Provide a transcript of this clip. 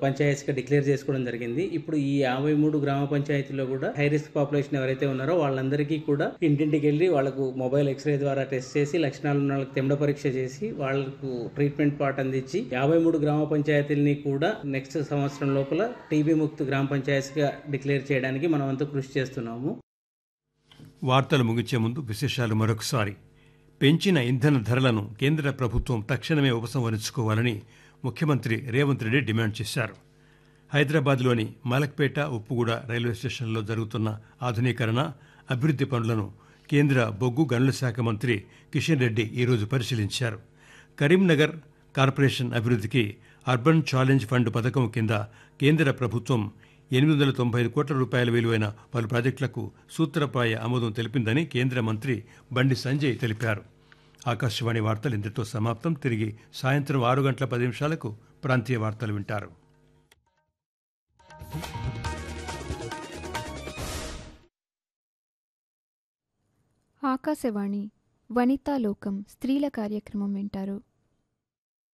పంచాయతీగా declare చేసుకోవడం జరిగింది ఇప్పుడు ఈ యాభై మూడు గ్రామ పంచాయతీలో కూడా హై రిస్క్ పాపులేషన్ ఎవరైతే ఉన్నారో వాళ్ళందరికీ కూడా ఇంటింటికి వెళ్ళి వాళ్ళకు మొబైల్ ఎక్స్రే ద్వారా టెస్ట్ చేసి లక్షణాలు ఉన్న వాళ్ళకి తెండ పరీక్ష చేసి వాళ్ళకు ట్రీట్మెంట్ పార్ట్ అందించి యాభై మూడు గ్రామ పంచాయతీలని కూడా నెక్స్ట్ సంవత్సరం లోపల టీబీ ముక్త గ్రామ పంచాయతీగా డిక్లేర్ చేయడానికి మనం అంతా కృషి చేస్తున్నాము వార్తలు ముగించే ముందు విశేషాలు మరొకసారి పెంచిన ఇంధన ధరలను కేంద్ర ప్రభుత్వం తక్షణమే ఉపసంహరించుకోవాలని ముఖ్యమంత్రి రేవంత్ రెడ్డి డిమాండ్ చేశారు హైదరాబాద్లోని మలక్పేట ఉప్పుగూడ రైల్వే స్టేషన్లో జరుగుతున్న ఆధునీకరణ అభివృద్ది పనులను కేంద్ర బొగ్గు గనుల శాఖ మంత్రి కిషన్ రెడ్డి ఈరోజు పరిశీలించారు కరీంనగర్ కార్పొరేషన్ అభివృద్ధికి అర్బన్ ఛాలెంజ్ ఫండ్ పథకం కింద కేంద్ర ప్రభుత్వం ఎనిమిది వందల తొంభై ఐదు కోట్ల రూపాయల విలువైన పలు ప్రాజెక్టులకు సూత్రప్రాయ ఆమోదం తెలిపిందని కేంద్ర మంత్రి బండి సంజయ్ తెలిపారు ఆకాశవాణి వార్తలు ఇంతటితో సమాప్తం తిరిగి సాయంత్రం ఆరు గంటల పది నిమిషాలకు ప్రాంతీయ వార్తలు వింటారు ఆకాశవాణి వనితా లోకం స్త్రీల కార్యక్రమం వింటారు